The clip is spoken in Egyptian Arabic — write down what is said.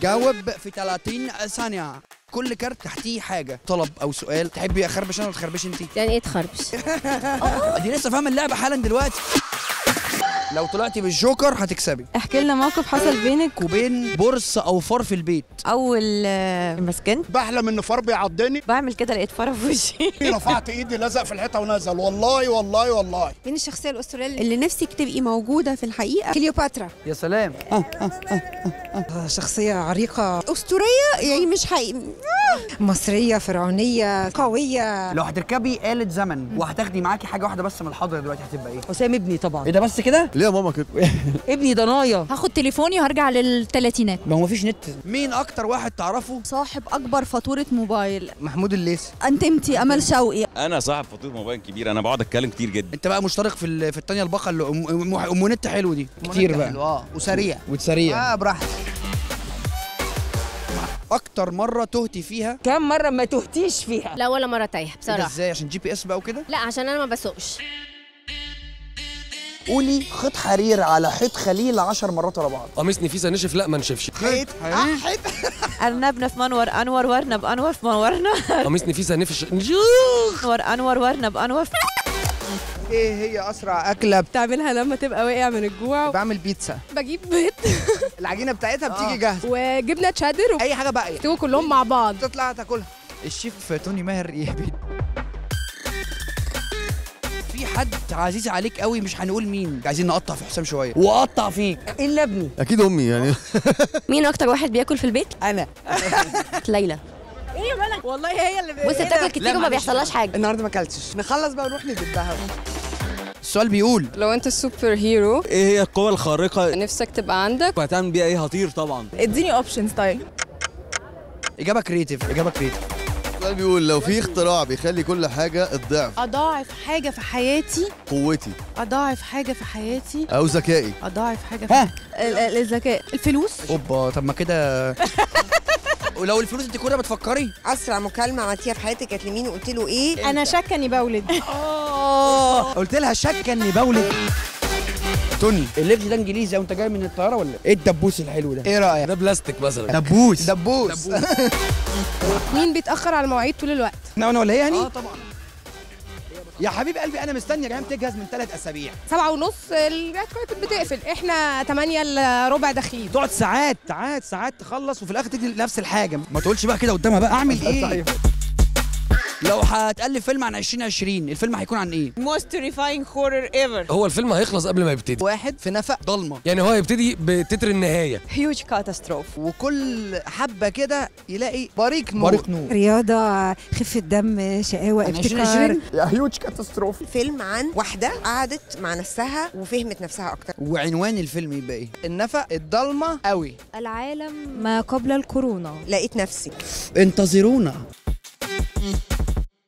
جاوب في 30 ثانيه كل كارت تحتيه حاجه طلب او سؤال تحبي اخربش انا ولا تخربش انت يعني ايه تخربش دي لسه فاهمه اللعبه حالا دلوقتي لو طلعتي بالجوكر هتكسبي احكي لنا موقف حصل بينك وبين بورس او فار في البيت اول آه، ما سكنت بحلم ان فار بيعضني بعمل كده لقيت فار في وشي رفعت ايدي لزق في الحيطه ونزل والله والله والله مين الشخصية الأسطورية اللي اللي نفسك تبقي موجودة في الحقيقة كليوباترا يا سلام شخصية عريقة أسطورية يعني مش حقيقي مصرية فرعونية قوية لو هتركبي آلة زمن وهتاخدي معاكي حاجه واحده بس من الحضره دلوقتي هتبقى ايه حسام ابني طبعا ايه ده بس كده ليه يا ماما كده ابني ضنايا هاخد تليفوني وهرجع للثلاثينات ما هو مفيش نت مين اكتر واحد تعرفه صاحب اكبر فاتوره موبايل محمود الليثي انتمتي امل شوقي انا صاحب فاتوره موبايل كبير انا بقعد اتكلم كتير جدا انت بقى مشترك في ال- في التانية الباقه اللي ام ام, أم نت حلو دي كتير بقى اه وسريع وتسريع اه براحتك اكتر مره تهتي فيها كم مره ما تهتيش فيها لا ولا مره تايهه إيه ده بصراحه ازاي عشان جي بي اس بقى وكده لا عشان انا ما بسوقش قولي خيط حرير على حيط خليل 10 مرات ورا بعض قميص نفيسه نشف لا ما نشفش خيط حرير ارنبنا في منور انور وارنب انور في منورنا قميص نفيسه نفش انور انور وارنب انور ايه هي اسرع اكله بتعملها لما تبقى واقع من الجوع بعمل بيتزا بجيب بيض العجينه بتاعتها بتيجي جاهزه وجبنه تشادر اي حاجه باقيه وبيستووا كلهم مع بعض تطلع تاكلها الشيف توني ماهر يهبد في حد عزيز عليك قوي مش هنقول مين عايزين نقطع في حسام شويه وقطع فيك الا ابني اكيد امي يعني مين اكتر واحد بياكل في البيت انا ليلى والله هي اللي بص بتاكل كتير وما بيحصلهاش حاجه النهارده ما اكلتش نخلص بقى ونروح ندبها السؤال بيقول لو انت سوبر هيرو ايه هي القوه الخارقه نفسك تبقى عندك وهتعمل بيها ايه هطير طبعا اديني اوبشنز طيب اجابه كريتيف اجابه كريتيف السؤال بيقول لو في اختراع بيخلي كل حاجه الضعف أضاعف حاجة في حياتي قوتي أضاعف حاجة في حياتي او ذكائي أضاعف حاجة في ها الذكاء الفلوس اوبا طب ما كده ولو الفلوس انت كده بتفكري أسرع مكالمة عملتيها في حياتك كانت لمين وقلت له إيه انا شاكه اني بولد قلت لها شك اني بولد توني اللبس ده انجليزي او انت جاي من الطياره ولا ايه الدبوس الحلو ده ايه رايك ده بلاستيك مثلا دبوس دبوس مين بيتاخر على المواعيد طول الوقت انا انا ولا هي هني اه طبعا يا حبيب قلبي انا مستني يا جماعه تجهز من ثلاث اسابيع سبعة ونص البيت كانت بتقفل احنا تمانية الا ربع داخلين تقعد ساعات ساعات ساعات تخلص وفي الاخر تدي نفس الحاجه ما تقولش بقى كده قدامها بقى اعمل ايه لو هتالف فيلم عن 2020 الفيلم هيكون عن ايه most terrifying horror ever هو الفيلم هيخلص قبل ما يبتدي واحد في نفق ضلمه يعني هو هيبتدي بتتر النهايه huge catastrophe وكل حبه كده يلاقي بريق نور بريق نور رياضة خفة دم شقاوة عن ابتكار 2020 يا هيوج كاتاستروف فيلم عن واحدة قعدت مع نفسها وفهمت نفسها أكتر وعنوان الفيلم يبقى ايه النفق الضلمه قوي العالم ما قبل الكورونا لقيت نفسي انتظرونا